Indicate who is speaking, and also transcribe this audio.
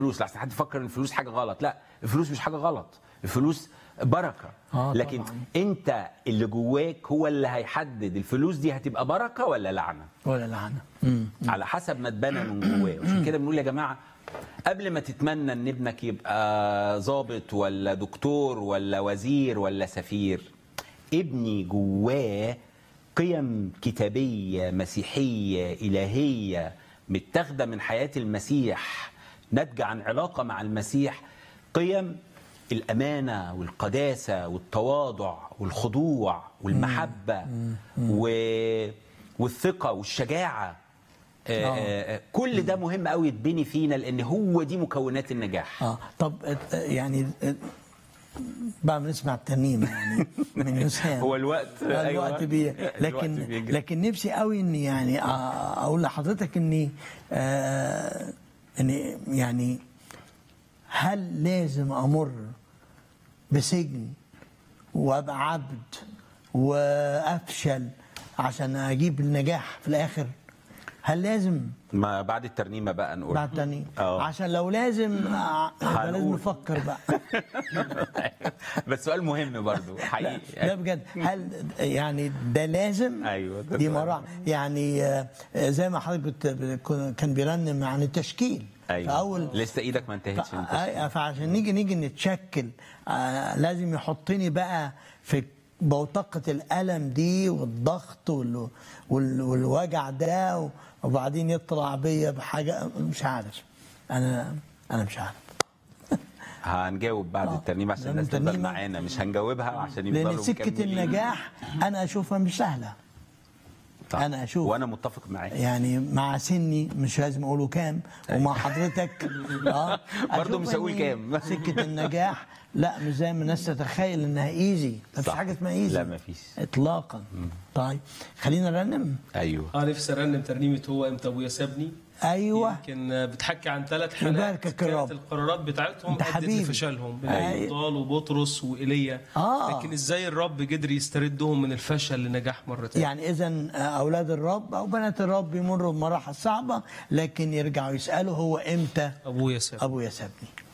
Speaker 1: فلوس لحسن حد يفكر ان الفلوس حاجه غلط لا الفلوس مش حاجه غلط الفلوس بركه
Speaker 2: آه
Speaker 1: لكن
Speaker 2: طبعاً.
Speaker 1: انت اللي جواك هو اللي هيحدد الفلوس دي هتبقى بركه ولا لعنه
Speaker 2: ولا لعنه مم.
Speaker 1: على حسب ما اتبنى من جواه عشان كده بنقول يا جماعه قبل ما تتمنى ان ابنك يبقى ضابط ولا دكتور ولا وزير ولا سفير ابني جواه قيم كتابيه مسيحيه الهيه متاخده من حياه المسيح ناتجه عن علاقه مع المسيح قيم الامانه والقداسه والتواضع والخضوع والمحبه و... والثقه والشجاعه آه، آه، آه، كل ده مهم قوي يتبني فينا لان هو دي مكونات النجاح
Speaker 2: اه طب آه، يعني آه، بعد ما نسمع الترنيمه يعني من يوسف
Speaker 1: هو الوقت
Speaker 2: آه،
Speaker 1: أيوة.
Speaker 2: الوقت بي
Speaker 1: الوقت
Speaker 2: لكن
Speaker 1: بيجري.
Speaker 2: لكن نفسي قوي اني يعني آه، اقول لحضرتك اني آه اني يعني هل لازم امر بسجن وابقى عبد وافشل عشان اجيب النجاح في الاخر هل لازم
Speaker 1: ما بعد الترنيمه بقى نقول
Speaker 2: بعد تاني
Speaker 1: آه.
Speaker 2: عشان لو لازم آه، يبقى لازم
Speaker 1: هنقول.
Speaker 2: نفكر بقى
Speaker 1: بس سؤال مهم برضو
Speaker 2: لا
Speaker 1: حقيقي
Speaker 2: بجد هل يعني ده لازم
Speaker 1: أيوة، ده
Speaker 2: دي
Speaker 1: سؤال.
Speaker 2: مراحل يعني آه، زي ما حضرتك بت- بت- كان بيرنم عن التشكيل
Speaker 1: ايوه
Speaker 2: فاول
Speaker 1: لسه ايدك ما انتهتش
Speaker 2: ف-
Speaker 1: انت
Speaker 2: آه، فعشان نيجي نيجي نتشكل آه، لازم يحطني بقى في بوتقة الألم دي والضغط وال... وال... والوجع ده و- وبعدين يطلع بيا بحاجة مش عارف أنا أنا مش عارف
Speaker 1: هنجاوب بعد
Speaker 2: آه.
Speaker 1: الترنيمه عشان
Speaker 2: لأن
Speaker 1: الناس تفضل
Speaker 2: الترنيمة-
Speaker 1: معانا مش هنجاوبها عشان
Speaker 2: لأن
Speaker 1: يفضلوا
Speaker 2: سكة
Speaker 1: مكملين.
Speaker 2: النجاح أنا أشوفها مش سهلة
Speaker 1: طب.
Speaker 2: أنا أشوف.
Speaker 1: وانا متفق معاك
Speaker 2: يعني مع سني مش لازم اقوله كام ومع حضرتك اه
Speaker 1: برضه
Speaker 2: أشوف
Speaker 1: مش هقول
Speaker 2: إن
Speaker 1: كام.
Speaker 2: سكه النجاح لا مش زي ما الناس تتخيل انها ايزي ما فيش
Speaker 1: صح.
Speaker 2: حاجه اسمها ايزي
Speaker 1: لا، مفيش.
Speaker 2: اطلاقا طيب خلينا نرنم
Speaker 1: ايوه
Speaker 3: اه نفسي ارنم ترنيمه هو امتى ابويا سابني
Speaker 2: ايوه
Speaker 3: يمكن بتحكي عن ثلاث حالات
Speaker 2: يباركك الرب.
Speaker 3: كانت القرارات بتاعتهم
Speaker 2: أنت
Speaker 3: ادت
Speaker 2: حبيبي.
Speaker 3: لفشلهم
Speaker 2: أيوة.
Speaker 3: بطال وبطرس وايليا
Speaker 2: آه.
Speaker 3: لكن ازاي الرب قدر يستردهم من الفشل لنجاح مره تانية
Speaker 2: يعني اذا اولاد الرب او بنات الرب بيمروا بمراحل صعبه لكن يرجعوا يسالوا هو امتى
Speaker 3: ابويا سابني
Speaker 2: ابويا سابني